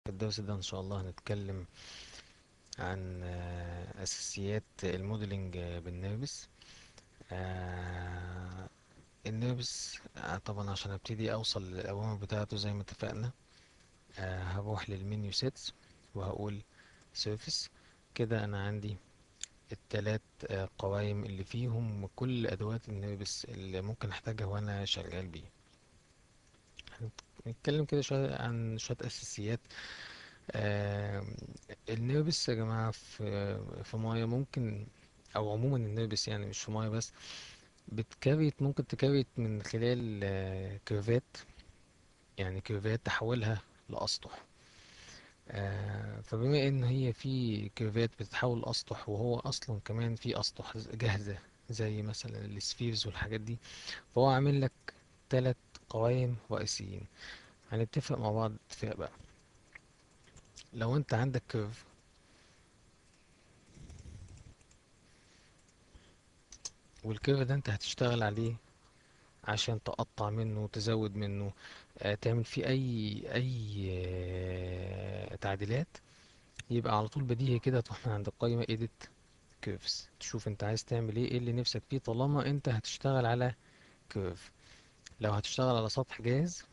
في الدرس ده إن شاء الله هنتكلم عن آه، أساسيات الموديلنج آه، بالنيربس آه، النيربس آه، طبعا عشان ابتدي أوصل للأوامر بتاعته زي ما اتفقنا آه، هروح للمنيو سيتس وهقول سيرفيس كده أنا عندي التلات آه، قوائم اللي فيهم كل أدوات النيربس اللي ممكن أحتاجها وأنا شغال بيه هنتكلم كده شوية عن شوية أساسيات آه النيربس يا جماعة في في مية ممكن أو عموما النيربس يعني مش في مية بس بتكريت ممكن تكريت من خلال آه كيرفات يعني كيرفات تحولها لأسطح آه فبما إن هي في كيرفات بتتحول لأسطح وهو أصلا كمان في أسطح جاهزة زي مثلا السفيرز والحاجات دي فهو عامل لك تلات قوائم رئيسيين هنتفق مع بعض اتفاق بقى لو انت عندك كيرف والكيرف ده انت هتشتغل عليه عشان تقطع منه وتزود منه آه، تعمل فيه اي اي آه، تعديلات يبقى على طول بديهي كده تروح من عند القائمة edit curves تشوف انت عايز تعمل ايه ايه اللي نفسك فيه طالما انت هتشتغل على كيرف لو هتشتغل على سطح جاهز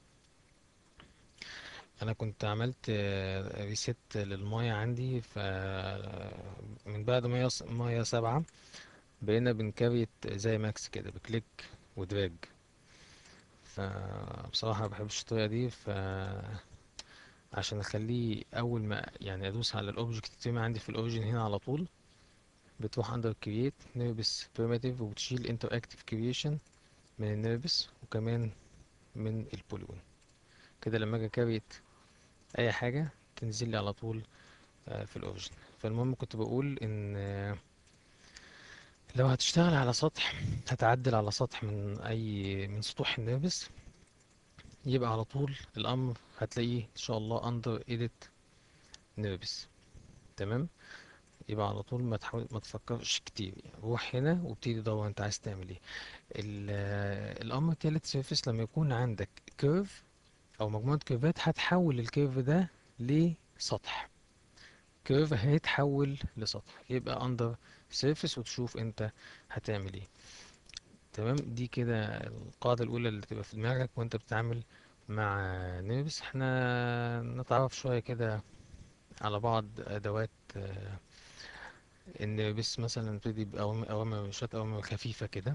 انا كنت عملت ريست للمية عندي ف من بعد مية مية سبعة بقينا بنكريت زي ماكس كده بكليك ودراج فبصراحة ما بحبش الطريقة دي ف عشان اخليه اول ما يعني ادوس على الاوبجكت تترمي عندي في الاوريجن هنا على طول بتروح اندر كرييت نيربس بريميتيف وبتشيل انتراكتيف كرييشن من النيربس وكمان من البوليجون كده لما اجي كريت اي حاجة تنزل لي على طول آه، في الاوريجن فالمهم كنت بقول ان آه، لو هتشتغل على سطح هتعدل على سطح من اي من سطوح النيرفس يبقى على طول الامر هتلاقيه ان شاء الله اندر edit نيرفس تمام يبقى على طول ما تحاول ما تفكرش كتير يعني روح هنا وابتدي دور انت عايز تعمل ايه ال- آه، الامر التالت سيرفيس لما يكون عندك كيرف او مجموعة كيرفات هتحول الكيرف ده لسطح كيرف هيتحول لسطح يبقى اندر سيرفيس وتشوف انت هتعمل ايه تمام دي كده القاعدة الأولى اللي تبقى في دماغك وانت بتتعامل مع نيربس احنا نتعرف شوية كده على بعض أدوات آه، النيربس مثلا نبتدي بأوامر أوامر شوية أوامر خفيفة كده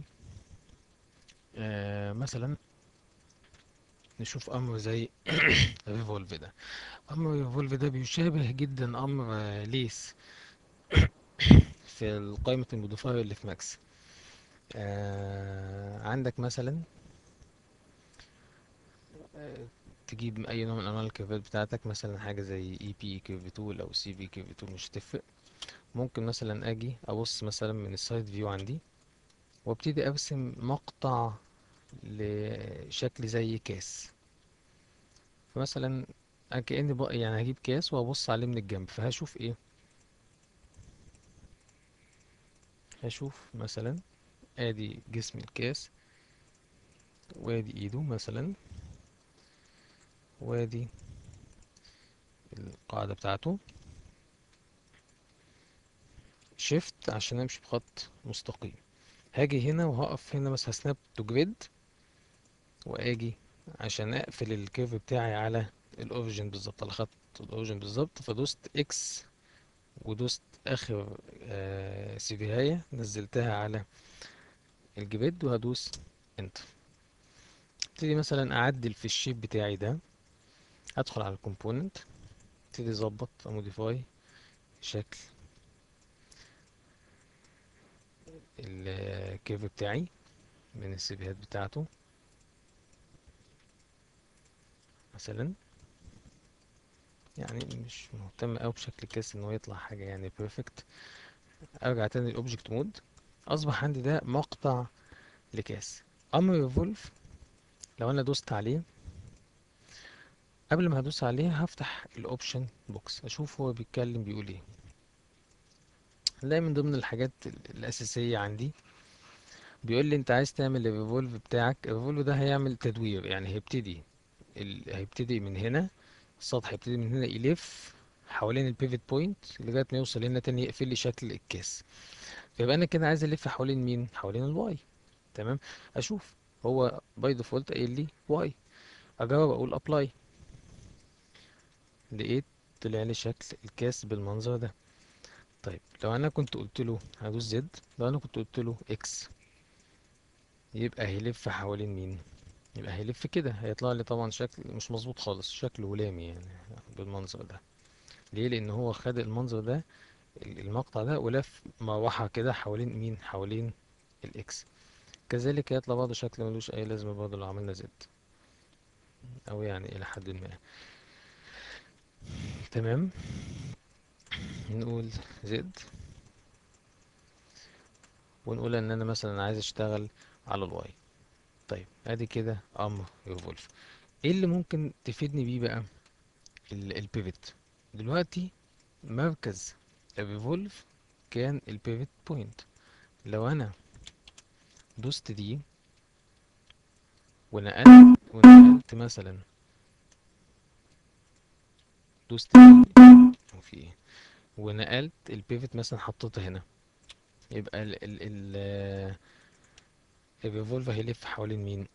آه، مثلا نشوف أمر زي ريفولف ده أمر ريفولف ده بيشابه جدا أمر آه، ليس في قائمة الموديفاير اللي في ماكس آه، عندك مثلا آه، تجيب اي نوع من انواع الكيرفات بتاعتك مثلا حاجه زي اي بي كيرف تول او سي في كيرف تول مش هتفرق ممكن مثلا اجي ابص مثلا من السايد فيو عندي وابتدي ارسم مقطع لشكل زي كاس فمثلا أنا كأني بق... يعني هجيب كاس وابص عليه من الجنب فهشوف ايه هشوف مثلا ادي جسم الكاس وادي ايده مثلا وادي القاعده بتاعته شيفت عشان امشي بخط مستقيم هاجي هنا وهقف هنا بس هسناب تو جريد واجي عشان اقفل الكيرف بتاعي على الاوريجن بالظبط على خط الاوريجن بالظبط فدوست اكس ودوست اخر آه سيفيهاية نزلتها على الجريد وهدوس انتر ابتدي مثلا اعدل في الشيب بتاعي ده ادخل على الكومبوننت ابتدي اظبط موديفاي شكل الكيرف بتاعي من السيفيهات بتاعته مثلا يعني مش مهتم أوي بشكل كاس ان هو يطلع حاجة يعني بيرفكت ارجع تاني للاوبجكت مود اصبح عندي ده مقطع لكاس امر ريفولف لو انا دوست عليه قبل ما هدوس عليه هفتح الاوبشن بوكس اشوف هو بيتكلم بيقول ايه هنلاقي من ضمن الحاجات الاساسية عندي بيقول لي انت عايز تعمل الريفولف بتاعك الريفولف ده هيعمل تدوير يعني هيبتدي ال... هيبتدي من هنا السطح يبتدي من هنا يلف حوالين البيفت بوينت لغايه ما يوصل هنا تاني يقفل لي شكل الكاس فيبقى انا كده عايز الف حوالين مين حوالين الواي تمام اشوف هو باي ديفولت قايل لي واي اجرب اقول ابلاي لقيت طلع لي شكل الكاس بالمنظر ده طيب لو انا كنت قلت له هدوس زد لو انا كنت قلت له اكس يبقى هيلف حوالين مين يبقى هيلف كده هيطلع لي طبعا شكل مش مظبوط خالص شكل هلامي يعني بالمنظر ده ليه لان هو خد المنظر ده المقطع ده ولف مروحة كده حوالين مين حوالين الاكس كذلك هيطلع برضه شكل ملوش اي لازمة برضه لو عملنا زد او يعني الى حد ما تمام نقول زد ونقول ان انا مثلا عايز اشتغل على الواي طيب ادي كده امر ريفولف ايه اللي ممكن تفيدني بيه بقى البيفت دلوقتي مركز الريفولف كان البيفت بوينت لو انا دوست دي ونقلت ونقلت مثلا دوست دي في ايه ونقلت البيفت مثلا حطيتها هنا يبقى ال ال ال الريفولف هيلف حوالين مين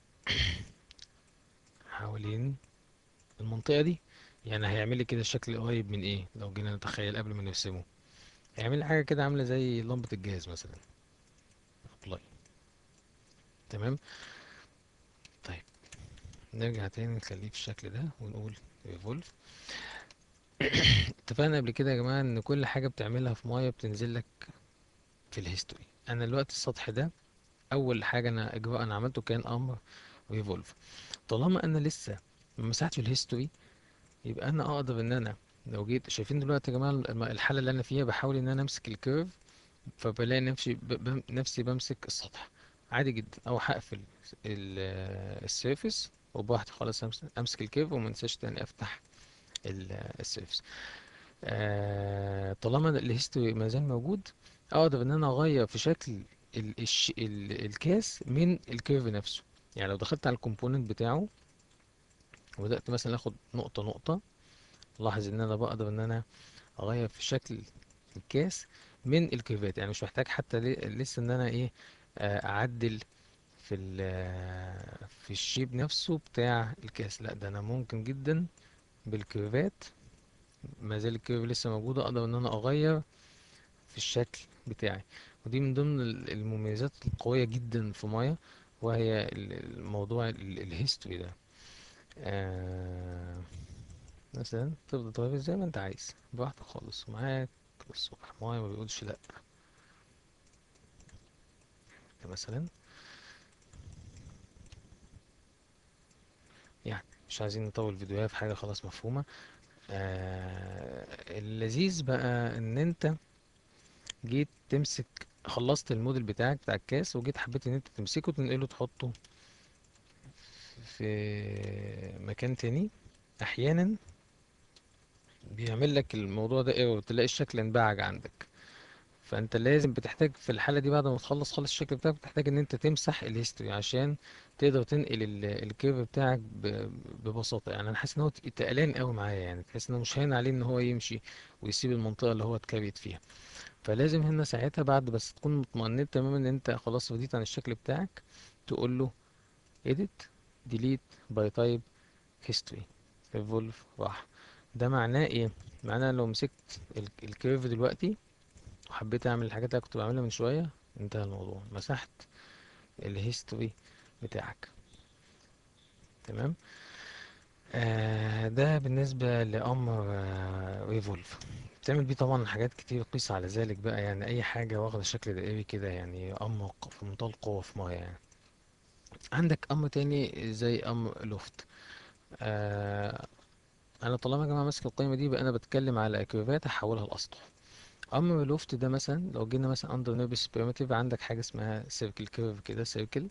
حوالين المنطقة دي يعني هيعمل لي كده شكل قريب من ايه لو جينا نتخيل قبل ما نرسمه هيعمل لي حاجة كده عاملة زي لمبة الجهاز مثلا ابلاي تمام طيب نرجع تاني نخليه في الشكل ده ونقول ريفولف اتفقنا قبل كده يا جماعة ان كل حاجة بتعملها في مايا بتنزل لك في الهيستوري انا دلوقتي السطح ده اول حاجة انا اجراء انا عملته كان امر ريفولف طالما انا لسه ما مسحتش الهيستوري يبقى انا اقدر ان انا لو جيت شايفين دلوقتي يا جماعة الم- الحالة اللي انا فيها بحاول ان انا امسك الكيرف فبلاقي نفسي ب... ب... نفسي بمسك السطح عادي جدا او هقفل السيرفيس وبراحتي خالص امسك, أمسك الكيرف وما انساش تاني افتح السيرفيس آه طالما الهيستوري ما زال موجود اقدر ان انا اغير في شكل ال الش ال الكاس من الكيرف نفسه يعني لو دخلت على الكومبوننت بتاعه وبدأت مثلا اخد نقطة نقطة لاحظ ان انا بقدر ان انا اغير في شكل الكاس من الكيرفات يعني مش محتاج حتى لي- لسه ان انا ايه آه، اعدل في ال في الشيب نفسه بتاع الكاس لا ده انا ممكن جدا بالكيرفات ما زال الكيرف لسه موجودة اقدر ان انا اغير في الشكل بتاعي ودي من ضمن ال- المميزات القوية جدا في مايا وهي ال- الموضوع ال- الهيستوري ده آه مثلا تفضل تغير زي ما انت عايز براحتك خالص ومعاك الصبح مايا ما بيقولش لا مثلا يعني مش عايزين نطول فيديوهات في حاجة خلاص مفهومة آه اللذيذ بقى ان انت جيت تمسك خلصت الموديل بتاعك بتاع الكاس وجيت حبيت ان انت تمسكه تنقله تحطه في مكان تاني احيانا بيعمل لك الموضوع ده ايرور تلاقي الشكل انبعج عندك فانت لازم بتحتاج في الحالة دي بعد ما تخلص خالص الشكل بتاعك بتحتاج ان انت تمسح الهيستوري عشان تقدر تنقل ال- الكيرف بتاعك ب- ببساطة يعني انا حاسس ان هو تقلان قوي معايا يعني تحس انه مش هين عليه ان هو يمشي ويسيب المنطقة اللي هو اتكريت فيها فلازم هنا ساعتها بعد بس تكون مطمئن تماما ان انت خلاص رضيت عن الشكل بتاعك تقول له edit delete by type history revolve راح ده معناه ايه معناه لو مسكت ال- الكيرف دلوقتي وحبيت اعمل الحاجات اللي أنا كنت بعملها من شوية انتهى الموضوع مسحت الهيستوري بتاعك تمام آه ده بالنسبة لأمر آه ريفولف بتعمل بيه طبعا حاجات كتير قيس على ذلك بقى يعني أي حاجة واخدة شكل دائري كده يعني أمر ق- في منتهى القوة في مايا يعني عندك أمر تاني زي أمر لوفت آه أنا طالما يا جماعة ماسك القائمة دي بقى أنا بتكلم على كيرفات أحولها لأسطح أمر لوفت ده مثلا لو جينا مثلا أندر نيرفس بريمتيف عندك حاجة اسمها سيركل كيرف كده سيركل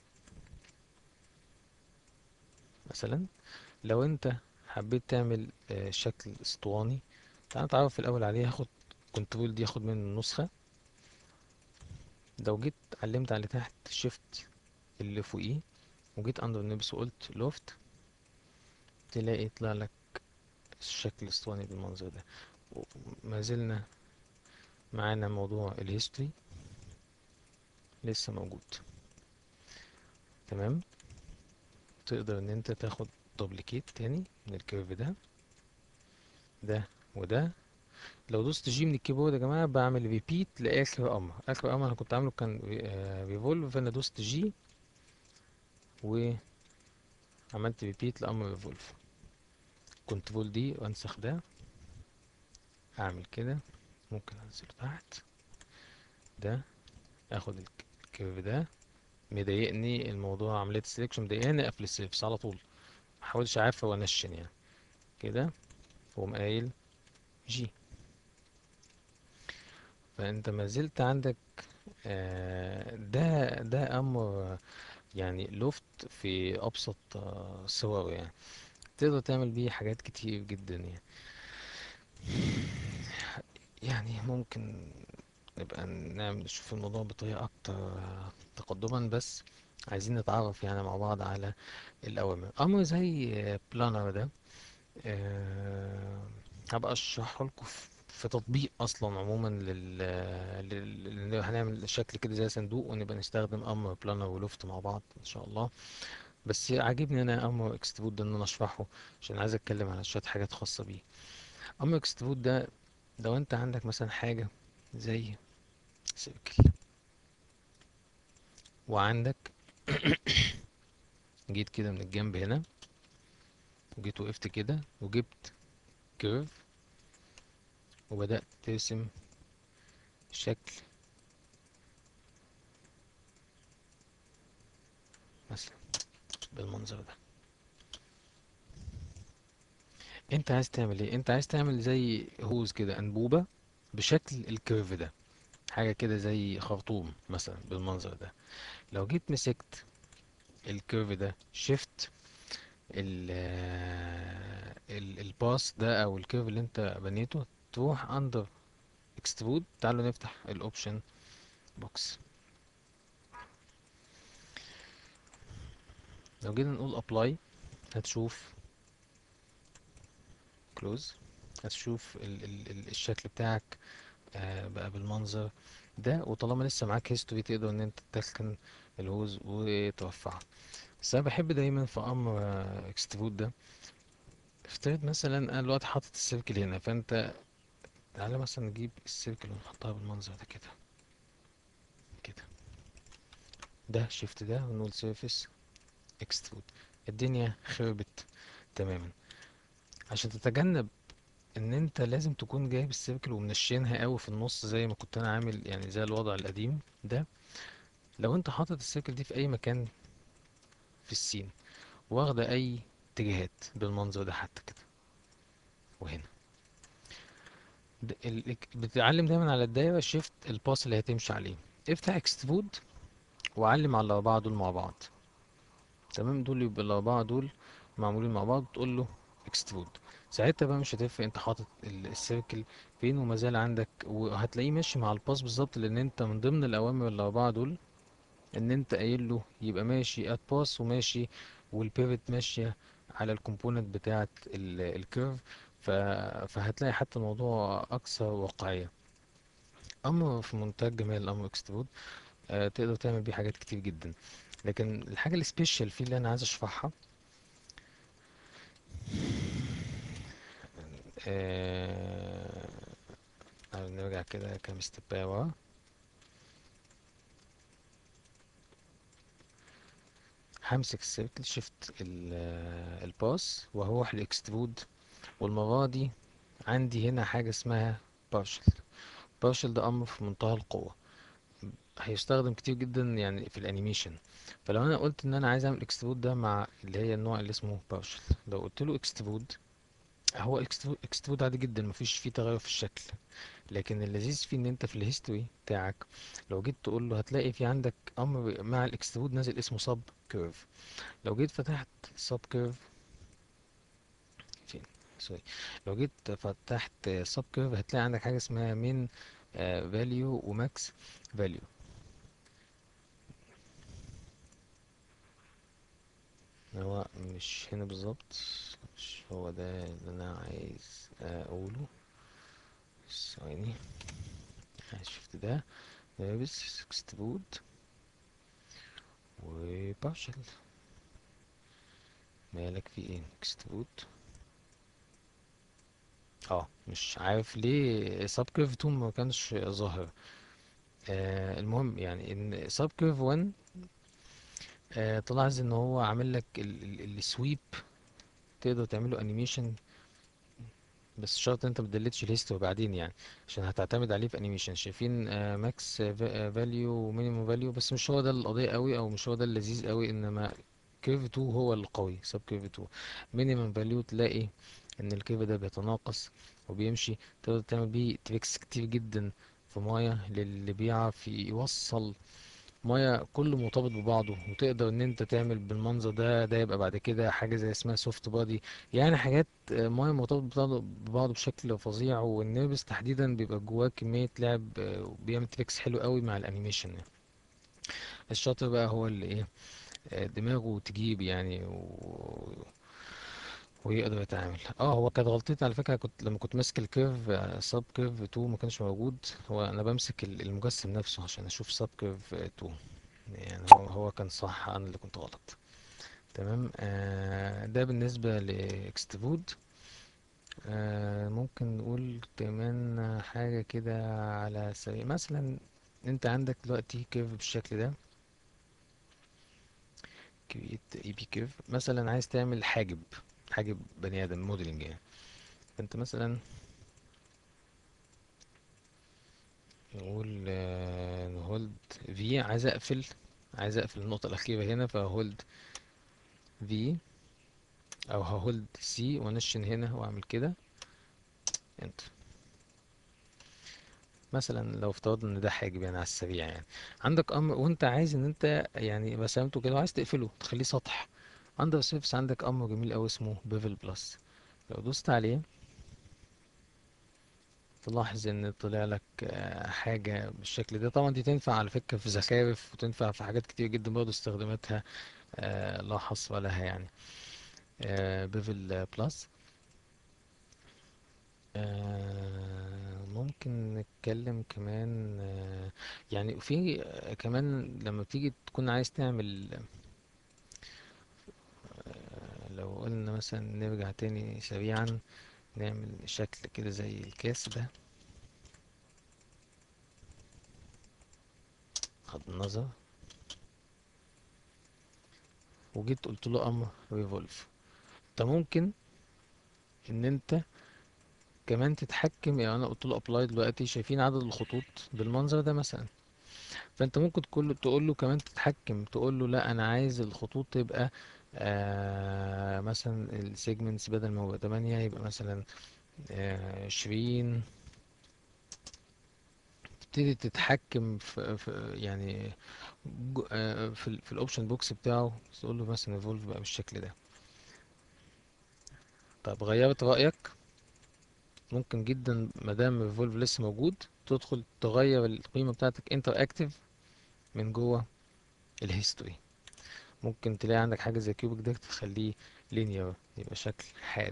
مثلا لو أنت حبيت تعمل آه، شكل اسطواني تعال نتعرف في الأول عليه هاخد كنترول دي هاخد منه نسخة لو جيت علمت على اللي تحت شيفت اللي فوقيه وجيت اندر نيبس وقلت لوفت تلاقي يطلع لك الشكل الاسطواني بالمنظر ده وما زلنا معانا موضوع الهيستوري لسه موجود تمام تقدر ان انت تاخد دوبليكيت تاني من الكيرف ده ده وده لو دوست جي من الكيبورد يا جماعه بعمل ريبيت لاخر امر اخر امر انا كنت عامله كان ريفولف فانا دوست جي وعملت ريبيت لامر ريفولف كنترول دي وانسخ ده اعمل كده ممكن انزله تحت ده اخد الك- الكيرف ده مضايقني الموضوع عملية السلكشن مضايقاني اقفل السيرفس على طول محاولش عارفة وانشن يعني كده واقوم قايل جي فانت ما زلت عندك آه، ده ده امر يعني لوفت في ابسط آه، صوره يعني تقدر تعمل بيه حاجات كتير جدا يعني يعني ممكن نبقى نعمل نشوف الموضوع بطريقة أكتر آه، تقدما بس عايزين نتعرف يعني مع بعض على الأوامر أمر زي بلانر ده آه، هبقى أشرحه لكم في في تطبيق أصلا عموما لل لل- لل- هنعمل شكل كده زي صندوق ونبقى نستخدم أمر بلانر ولوفت مع بعض إن شاء الله بس عاجبني أنا أمر اكسترود ده إن أنا أشرحه عشان عايز أتكلم على شوية حاجات خاصة بيه أمر اكسترود ده لو أنت عندك مثلا حاجة زي سيركل وعندك جيت كده من الجنب هنا وجيت وقفت كده وجبت كيرف وبدأت ترسم شكل مثلا بالمنظر ده انت عايز تعمل ايه انت عايز تعمل زي هوز كده انبوبة بشكل الكيرف ده حاجة كده زي خرطوم مثلا بالمنظر ده لو جيت مسكت الكيرف ده شيفت ال ال الباس ده او الكيرف اللي انت بنيته تروح اندر اكسترود تعالوا نفتح الاوبشن بوكس لو جينا نقول ابلاي هتشوف كلوز هتشوف ال ال ال الشكل بتاعك آه بقى بالمنظر ده وطالما لسه معاك هيستوري تقدر ان انت تدخل الهوز وترفعها بس انا بحب دايما في امر اكسترود ده افترض مثلا انا دلوقتي حاطط السيركل هنا فانت تعالى مثلا نجيب السيركل ونحطها بالمنظر ده كده كده ده شيفت ده ونقول سيرفيس اكسترود الدنيا خربت تماما عشان تتجنب ان انت لازم تكون جايب السيركل ومنشنها قوي في النص زي ما كنت انا عامل يعني زي الوضع القديم ده لو انت حاطط السيركل دي في اي مكان في السين واخده اي اتجاهات بالمنظر ده حتى كده وهنا د- ال- ال- بتعلم دايما على الدايره شيفت الباس اللي هتمشي عليه افتح اكسترود وعلم على الاربعه دول مع بعض تمام دول يبقى الاربعه دول معمولين مع بعض تقول له اكسترود ساعتها بقى مش هتفرق انت حاطط ال- السيركل فين وما زال عندك وهتلاقيه ماشي مع الباس بالظبط لان انت من ضمن الاوامر الاربعه دول ان انت قايل له يبقى ماشي ات باس وماشي والبيفت ماشيه على الكومبوننت بتاعه الكيرف فهتلاقي حتى الموضوع اكثر واقعيه امر في منتهى الجمال الامر اكسترود آه تقدر تعمل بيه حاجات كتير جدا لكن الحاجه السبيشال فيه اللي انا عايز اشرحها آه تعالوا نرجع كده كام ستيب ورا همسك السيركل شيفت الباس وهروح الاكسترود والمرة دي عندي هنا حاجة اسمها partial partial ده أمر في منتهى القوة هيستخدم كتير جدا يعني في الانيميشن فلو انا قلت ان انا عايز اعمل اكسترود ده مع اللي هي النوع اللي اسمه partial لو قلت له اكسترود هو اكسترود عادي جدا مفيش فيه تغير في الشكل لكن اللذيذ فيه ان انت في الهيستوري بتاعك لو جيت تقول له هتلاقي في عندك امر مع الاكسترود نازل اسمه سب كيرف لو جيت فتحت سب كيرف فين سوري لو جيت فتحت سب كيرف هتلاقي عندك حاجه اسمها من فاليو وماكس فاليو هو مش هنا بالظبط مش هو ده اللي انا عايز اقوله ثواني شفت ده لابس اكسترود وبارشل مالك في ايه اكسترود اه مش عارف ليه سب كيرف 2 ما كانش ظاهر آه المهم يعني ان سب كيرف 1 آه تلاحظ ان هو عامل لك السويب تقدر تعمله انيميشن بس شرط انت ما تدلتش الهيستوري بعدين يعني عشان هتعتمد عليه في انيميشن شايفين ماكس فاليو ومينيموم فاليو بس مش هو ده القضيه قوي او مش هو ده اللذيذ قوي انما كيرف 2 هو القوي سب كيرف 2 مينيموم فاليو تلاقي ان الكيرف ده بيتناقص وبيمشي تقدر تعمل بيه تريكس كتير جدا في مايه للي بيعرف يوصل مايه كله مرتبط ببعضه وتقدر ان انت تعمل بالمنظر ده ده يبقى بعد كده حاجه زي اسمها سوفت بادي يعني حاجات آه، مايه مرتبط ببعضه ببعضه بشكل فظيع والنيرفس تحديدا بيبقى جواه كميه لعب آه، وبيعمل تريكس حلو قوي مع الانيميشن يعني الشاطر بقى هو اللي ايه آه، دماغه تجيب يعني و... ويقدر يتعامل اه هو كانت غلطتي على فكره كنت لما كنت ماسك الكيرف سب كيرف 2 ما كانش موجود هو انا بمسك ال- المجسم نفسه عشان اشوف سب كيرف 2 يعني هو هو كان صح انا اللي كنت غلط تمام آه ده بالنسبه لاكسترود آه ممكن نقول كمان حاجه كده على سبيل مثلا انت عندك دلوقتي كيرف بالشكل ده كريت اي بي كيرف مثلا عايز تعمل حاجب حاجب بني ادم موديلنج يعني فانت مثلا نقول آه، نهولد في عايز اقفل عايز اقفل النقطة الأخيرة هنا فهولد في أو ههولد سي وانشن هنا وأعمل كده انتر مثلا لو افترضنا ان ده حاجب يعني على السريع يعني عندك امر وانت عايز ان انت يعني رسمته كده وعايز تقفله تخليه سطح اندر سيرفس عندك امر جميل قوي اسمه بيفل بلس لو دوست عليه تلاحظ ان طلع لك آه، حاجة بالشكل ده طبعا دي تنفع على فكرة في زخارف وتنفع في حاجات كتير جدا برضه استخداماتها آه، لا حصر لها يعني بيفل بلس ممكن نتكلم كمان آه، يعني في آه، كمان لما تيجي تكون عايز تعمل آه، لو قلنا مثلا نرجع تاني سريعا نعمل شكل كده زي الكاس ده بغض النظر وجيت قلت له امر ريفولف انت ممكن ان انت كمان تتحكم يعني انا قلت له ابلاي دلوقتي شايفين عدد الخطوط بالمنظر ده مثلا فانت ممكن تقول له تقول له كمان تتحكم تقول له لا انا عايز الخطوط تبقى آه مثلا السيجمنتس بدل ما هو 8 يبقى مثلا آه 20 تبتدي تتحكم في, في يعني جو- آه في ال في الاوبشن بوكس بتاعه تقول له مثلا ايفولف بقى بالشكل ده طب غيرت رأيك ممكن جدا مادام ايفولف لسه موجود تدخل تغير القيمة بتاعتك انتر اكتف من جوه الهيستوري ممكن تلاقي عندك حاجة زي كيوبك ده تخليه لينير يبقى شكل حاد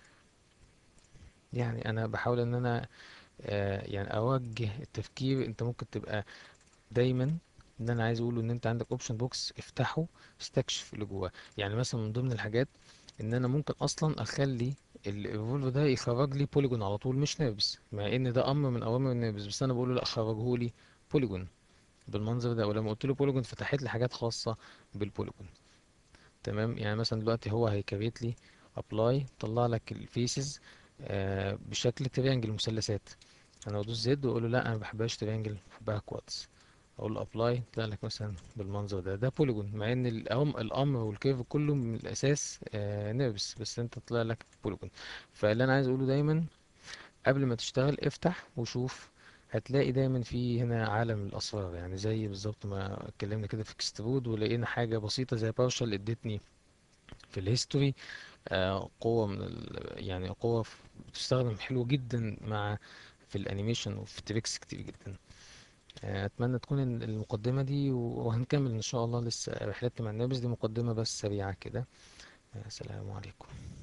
يعني انا بحاول ان انا آه يعني اوجه التفكير انت ممكن تبقى دايما ان انا عايز اقوله ان انت عندك اوبشن بوكس افتحه استكشف اللي جواه يعني مثلا من ضمن الحاجات ان انا ممكن اصلا اخلي الايفولف ده يخرج لي بوليجون على طول مش نيرفز مع ان ده امر من اوامر النيرفز بس انا بقول له لا خرجه لي بوليجون بالمنظر ده ولما قلت له بوليجون فتحت لي حاجات خاصة بالبوليجون تمام يعني مثلا دلوقتي هو هيكريت لي ابلاي طلع لك الفيسز آه بشكل تريانجل مثلثات انا بدوس زد واقول له لا انا ما بحبهاش تريانجل بحبها كوادز اقول له ابلاي طلع لك مثلا بالمنظر ده ده بوليجون مع ان الأم الامر والكيرف كله من الاساس آه نيرفس بس انت طلع لك بوليجون فاللي انا عايز اقوله دايما قبل ما تشتغل افتح وشوف هتلاقي دايما في هنا عالم الاسرار يعني زي بالظبط ما اتكلمنا كده في اكسترود ولقينا حاجه بسيطه زي باورشل ادتني في الهيستوري آه، قوه من ال... يعني قوه ف- بتستخدم حلو جدا مع في الانيميشن وفي تريكس كتير جدا آه، اتمنى تكون ال- المقدمة دي و- وهنكمل ان شاء الله لسه رحلتنا مع النابس دي مقدمة بس سريعة كده آه، السلام عليكم